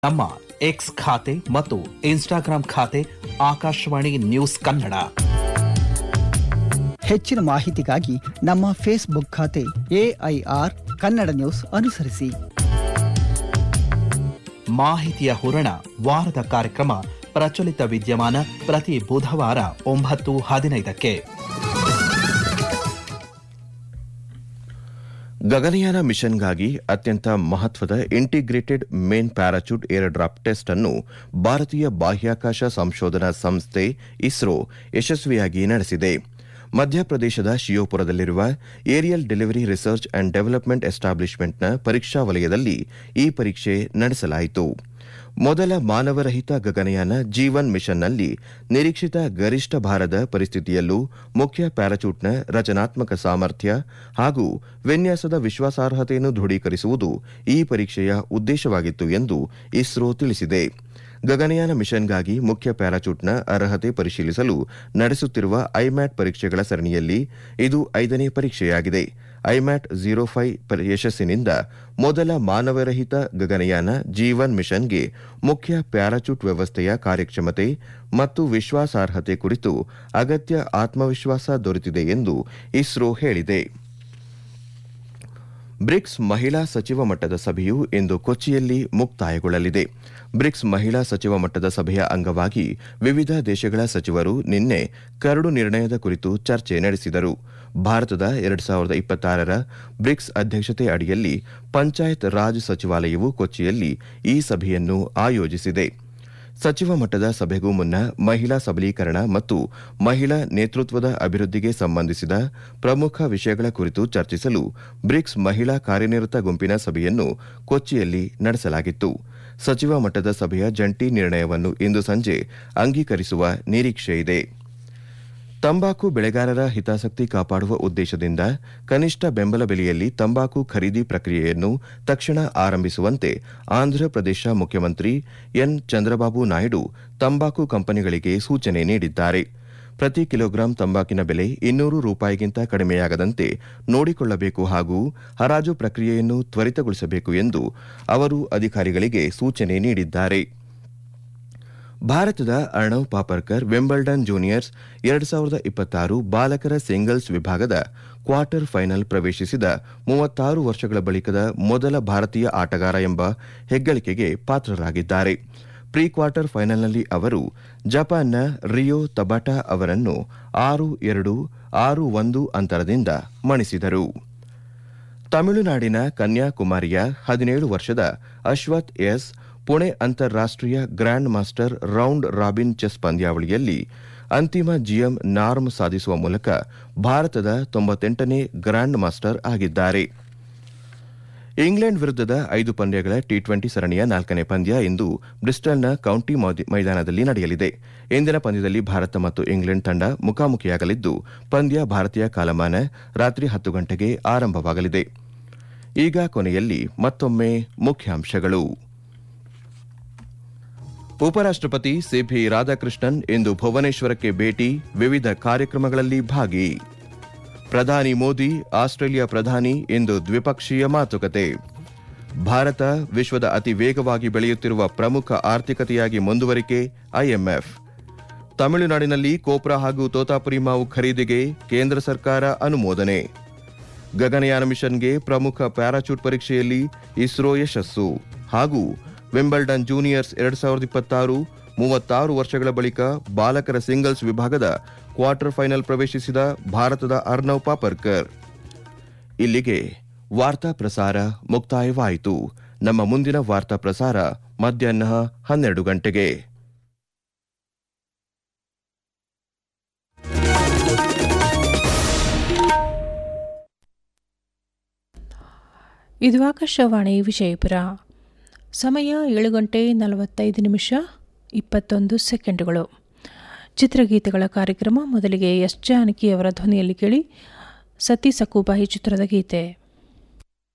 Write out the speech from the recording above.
ನಮ್ಮ ಎಕ್ಸ್ ಖಾತೆ ಮತ್ತು ಇನ್ಸ್ಟಾಗ್ರಾಂ ಖಾತೆ ಆಕಾಶವಾಣಿ ನ್ಯೂಸ್ ಕನ್ನಡ ಹೆಚ್ಚಿನ ಮಾಹಿತಿಗಾಗಿ ನಮ್ಮ ಫೇಸ್ಬುಕ್ ಖಾತೆ ಎಐಆರ್ ಕನ್ನಡ ನ್ಯೂಸ್ ಅನುಸರಿಸಿ ಮಾಹಿತಿಯ ಹೂರಣ ವಾರದ ಕಾರ್ಯಕ್ರಮ ಪ್ರಚಲಿತ ವಿದ್ಯಮಾನ ಪ್ರತಿ ಬುಧವಾರ ಒಂಬತ್ತು ಹದಿನೈದಕ್ಕೆ ಗಗನಯಾನ ಮಿಷನ್ಗಾಗಿ ಅತ್ಯಂತ ಮಹತ್ವದ integrated main parachute airdrop test ಅನ್ನು ಭಾರತೀಯ ಬಾಹ್ಯಾಕಾಶ ಸಂಶೋಧನಾ ಸಂಸ್ಥೆ ಇಸ್ರೋ ಯಶಸ್ವಿಯಾಗಿ ನಡೆಸಿದೆ ಮಧ್ಯಪ್ರದೇಶದ ಶಿಯೋಪುರದಲ್ಲಿರುವ aerial delivery research and development ಎಸ್ಟಾಬ್ಲಿಷ್ಮೆಂಟ್ನ ಪರೀಕ್ಷಾ ವಲಯದಲ್ಲಿ ಈ ಪರೀಕ್ಷೆ ನಡೆಸಲಾಯಿತು ಮೊದಲ ಮಾನವರಹಿತ ಗಗನಯಾನ ಜೀವನ್ ಮಿಷನ್ನಲ್ಲಿ ನಿರೀಕ್ಷಿತ ಗರಿಷ್ಠ ಭಾರದ ಪರಿಸ್ಥಿತಿಯಲ್ಲೂ ಮುಖ್ಯ ಪ್ಯಾರಾಚೂಟ್ನ ರಚನಾತ್ಮಕ ಸಾಮರ್ಥ್ಯ ಹಾಗೂ ವಿನ್ಯಾಸದ ವಿಶ್ವಾಸಾರ್ಹತೆಯನ್ನು ದೃಢೀಕರಿಸುವುದು ಈ ಪರೀಕ್ಷೆಯ ಉದ್ದೇಶವಾಗಿತ್ತು ಎಂದು ಇಸ್ರೋ ತಿಳಿಸಿದೆ ಗಗನಯಾನ ಮಿಷನ್ಗಾಗಿ ಮುಖ್ಯ ಪ್ಯಾರಾಚೂಟ್ನ ಅರ್ಹತೆ ಪರಿಶೀಲಿಸಲು ನಡೆಸುತ್ತಿರುವ ಐಮ್ಯಾಟ್ ಪರೀಕ್ಷೆಗಳ ಸರಣಿಯಲ್ಲಿ ಇದು ಐದನೇ ಪರೀಕ್ಷೆಯಾಗಿದೆ ಐಮ್ಯಾಟ್ ಝೀರೋ ಫೈವ್ ಯಶಸ್ಸಿನಿಂದ ಮೊದಲ ಮಾನವರಹಿತ ಗಗನಯಾನ ಜೀವನ್ ಮಿಷನ್ಗೆ ಮುಖ್ಯ ಪ್ಯಾರಾಚೂಟ್ ವ್ಯವಸ್ಥೆಯ ಕಾರ್ಯಕ್ಷಮತೆ ಮತ್ತು ವಿಶ್ವಾಸಾರ್ಹತೆ ಕುರಿತು ಅಗತ್ಯ ಆತ್ಮವಿಶ್ವಾಸ ದೊರೆತಿದೆ ಎಂದು ಇಸ್ರೋ ಹೇಳಿದೆ ಬ್ರಿಕ್ಸ್ ಮಹಿಳಾ ಸಚಿವ ಮಟ್ಟದ ಸಭೆಯು ಇಂದು ಕೊಚ್ಚಿಯಲ್ಲಿ ಮುಕ್ತಾಯಗೊಳ್ಳಲಿದೆ ಬ್ರಿಕ್ಸ್ ಮಹಿಳಾ ಸಚಿವ ಮಟ್ಟದ ಸಭೆಯ ಅಂಗವಾಗಿ ವಿವಿಧ ದೇಶಗಳ ಸಚಿವರು ನಿನ್ನೆ ಕರಡು ನಿರ್ಣಯದ ಕುರಿತು ಚರ್ಚೆ ನಡೆಸಿದರು ಭಾರತದ ಎರಡು ಸಾವಿರದ ಇಪ್ಪತ್ತಾರರ ಬ್ರಿಕ್ಸ್ ಅಧ್ಯಕ್ಷತೆ ಅಡಿಯಲ್ಲಿ ಪಂಚಾಯತ್ ರಾಜ್ ಸಚಿವಾಲಯವು ಕೊಚ್ಚಿಯಲ್ಲಿ ಈ ಸಭೆಯನ್ನು ಆಯೋಜಿಸಿದೆ ಸಚಿವ ಮಟ್ಟದ ಸಭೆಗೂ ಮುನ್ನ ಮಹಿಳಾ ಸಬಲೀಕರಣ ಮತ್ತು ಮಹಿಳಾ ನೇತೃತ್ವದ ಅಭಿವೃದ್ಧಿಗೆ ಸಂಬಂಧಿಸಿದ ಪ್ರಮುಖ ವಿಷಯಗಳ ಕುರಿತು ಚರ್ಚಿಸಲು ಬ್ರಿಕ್ಸ್ ಮಹಿಳಾ ಕಾರ್ಯನಿರತ ಗುಂಪಿನ ಸಭೆಯನ್ನು ಕೊಚ್ಚಿಯಲ್ಲಿ ನಡೆಸಲಾಗಿತ್ತು ಸಚಿವ ಮಟ್ಟದ ಸಭೆಯ ಜಂಟಿ ನಿರ್ಣಯವನ್ನು ಇಂದು ಸಂಜೆ ಅಂಗೀಕರಿಸುವ ನಿರೀಕ್ಷೆಯಿದೆ ತಂಬಾಕು ಬೆಳೆಗಾರರ ಹಿತಾಸಕ್ತಿ ಕಾಪಾಡುವ ಉದ್ದೇಶದಿಂದ ಕನಿಷ್ಠ ಬೆಂಬಲ ಬೆಲೆಯಲ್ಲಿ ತಂಬಾಕು ಖರೀದಿ ಪ್ರಕ್ರಿಯೆಯನ್ನು ತಕ್ಷಣ ಆರಂಭಿಸುವಂತೆ ಆಂಧ್ರಪ್ರದೇಶ ಮುಖ್ಯಮಂತ್ರಿ ಎನ್ ಚಂದ್ರಬಾಬು ನಾಯ್ಡು ತಂಬಾಕು ಕಂಪನಿಗಳಿಗೆ ಸೂಚನೆ ನೀಡಿದ್ದಾರೆ ಪ್ರತಿ ಕಿಲೋಗ್ರಾಂ ತಂಬಾಕಿನ ಬೆಲೆ ಇನ್ನೂರು ರೂಪಾಯಿಗಿಂತ ಕಡಿಮೆಯಾಗದಂತೆ ನೋಡಿಕೊಳ್ಳಬೇಕು ಹಾಗೂ ಹರಾಜು ಪ್ರಕ್ರಿಯೆಯನ್ನು ತ್ವರಿತಗೊಳಿಸಬೇಕು ಎಂದು ಅವರು ಅಧಿಕಾರಿಗಳಿಗೆ ಸೂಚನೆ ನೀಡಿದ್ದಾರೆ ಭಾರತದ ಅರ್ಣವ್ ಪಾಪರ್ಕರ್ ವಿಂಬಲ್ಡನ್ ಜೂನಿಯರ್ಸ್ ಎರಡು ಸಾವಿರದ ಇಪ್ಪತ್ತಾರು ಬಾಲಕರ ಸಿಂಗಲ್ಸ್ ವಿಭಾಗದ ಕ್ವಾರ್ಟರ್ ಫೈನಲ್ ಪ್ರವೇಶಿಸಿದ ಮೂವತ್ತಾರು ವರ್ಷಗಳ ಬಳಿಕದ ಮೊದಲ ಭಾರತೀಯ ಆಟಗಾರ ಎಂಬ ಹೆಗ್ಗಳಿಕೆಗೆ ಪಾತ್ರರಾಗಿದ್ದಾರೆ ಪ್ರೀ ಕ್ವಾರ್ಟರ್ ಫೈನಲ್ನಲ್ಲಿ ಅವರು ಜಪಾನ್ನ ರಿಯೋ ತಬಾಟಾ ಅವರನ್ನು ಆರು ಎರಡು ಆರು ಒಂದು ಅಂತರದಿಂದ ಮಣಿಸಿದರು ತಮಿಳುನಾಡಿನ ಕನ್ಯಾಕುಮಾರಿಯ ಹದಿನೇಳು ವರ್ಷದ ಅಶ್ವಥ್ ಎಸ್ ಪುಣೆ ಅಂತಾರಾಷ್ಟೀಯ grand master round robin chess ಪಂದ್ಯಾವಳಿಯಲ್ಲಿ ಅಂತಿಮ ಜಿಎಂ ನಾರ್ಮ್ ಸಾಧಿಸುವ ಮೂಲಕ ಭಾರತದ ತೊಂಬತ್ತೆಂಟನೇ ಗ್ರ್ಯಾಂಡ್ ಮಾಸ್ಟರ್ ಆಗಿದ್ದಾರೆ ಇಂಗ್ಲೆಂಡ್ ವಿರುದ್ಧದ ಐದು ಪಂದ್ಯಗಳ ಟಿ ಟ್ವೆಂಟಿ ಸರಣಿಯ ನಾಲ್ಕನೇ ಪಂದ್ಯ ಇಂದು ಬ್ರಿಸ್ಟಲ್ನ ಕೌಂಟಿ ಮೈದಾನದಲ್ಲಿ ನಡೆಯಲಿದೆ ಇಂದಿನ ಪಂದ್ಯದಲ್ಲಿ ಭಾರತ ಮತ್ತು ಇಂಗ್ಲೆಂಡ್ ತಂಡ ಮುಖಾಮುಖಿಯಾಗಲಿದ್ದು ಪಂದ್ಯ ಭಾರತೀಯ ಕಾಲಮಾನ ರಾತ್ರಿ ಹತ್ತು ಗಂಟೆಗೆ ಆರಂಭವಾಗಲಿದೆ ಈಗ ಕೊನೆಯಲ್ಲಿ ಮತ್ತೊಮ್ಮೆ ಮುಖ್ಯಾಂಶಗಳು ಉಪರಾಷ್ಟಪತಿ ಸಿಪಿ ರಾಧಾಕೃಷ್ಣನ್ ಇಂದು ಭುವನೇಶ್ವರಕ್ಕೆ ಭೇಟಿ ವಿವಿಧ ಕಾರ್ಯಕ್ರಮಗಳಲ್ಲಿ ಭಾಗಿ ಪ್ರಧಾನಿ ಮೋದಿ ಆಸ್ಟ್ರೇಲಿಯಾ ಪ್ರಧಾನಿ ಇಂದು ದ್ವಿಪಕ್ಷೀಯ ಮಾತುಕತೆ ಭಾರತ ವಿಶ್ವದ ಅತಿ ವೇಗವಾಗಿ ಬೆಳೆಯುತ್ತಿರುವ ಪ್ರಮುಖ ಆರ್ಥಿಕತೆಯಾಗಿ ಮುಂದುವರಿಕೆ ಐಎಂಎಫ್ ತಮಿಳುನಾಡಿನಲ್ಲಿ ಕೋಪ್ರಾ ಹಾಗೂ ತೋತಾಪುರಿ ಮಾವು ಖರೀದಿಗೆ ಕೇಂದ್ರ ಸರ್ಕಾರ ಅನುಮೋದನೆ ಗಗನಯಾನ ಮಿಷನ್ಗೆ ಪ್ರಮುಖ ಪ್ಯಾರಾಚೂಟ್ ಪರೀಕ್ಷೆಯಲ್ಲಿ ಇಸ್ರೋ ಯಶಸ್ಸು ಹಾಗೂ ವಿಂಬಲ್ಡನ್ ಜೂನಿಯರ್ಸ್ ಎರಡ್ ಸಾವಿರದ ಇಪ್ಪತ್ತಾರು ಮೂವತ್ತಾರು ವರ್ಷಗಳ ಬಳಿಕ ಬಾಲಕರ ಸಿಂಗಲ್ಸ್ ವಿಭಾಗದ ಕ್ವಾರ್ಟರ್ ಫೈನಲ್ ಪ್ರವೇಶಿಸಿದ ಭಾರತದ ಅರ್ನವ್ ಪಾಪರ್ಕರ್ ಇಲ್ಲಿಗೆ ವಾರ್ತಾ ಪ್ರಸಾರ ಮುಕ್ತಾಯವಾಯಿತು ನಮ್ಮ ಮುಂದಿನ ವಾರ್ತಾ ಪ್ರಸಾರ ಮಧ್ಯಾಹ್ನ ಹನ್ನೆರಡು ಗಂಟೆಗೆ ಇದು ಆಕಾಶವಾಣಿ ವಿಜಯಪುರ ಸಮಯ ಏಳು ಗಂಟೆ ನಲವತ್ತೈದು ನಿಮಿಷ ಇಪ್ಪತ್ತೊಂದು ಸೆಕೆಂಡುಗಳು ಚಿತ್ರಗೀತೆಗಳ ಕಾರ್ಯಕ್ರಮ ಮೊದಲಿಗೆ ಎಸ್ ಜಾನಕಿಯವರ ಧ್ವನಿಯಲ್ಲಿ ಕೇಳಿ ಸತಿ ಸಕುಬಾಯಿ ಚಿತ್ರದ ಗೀತೆ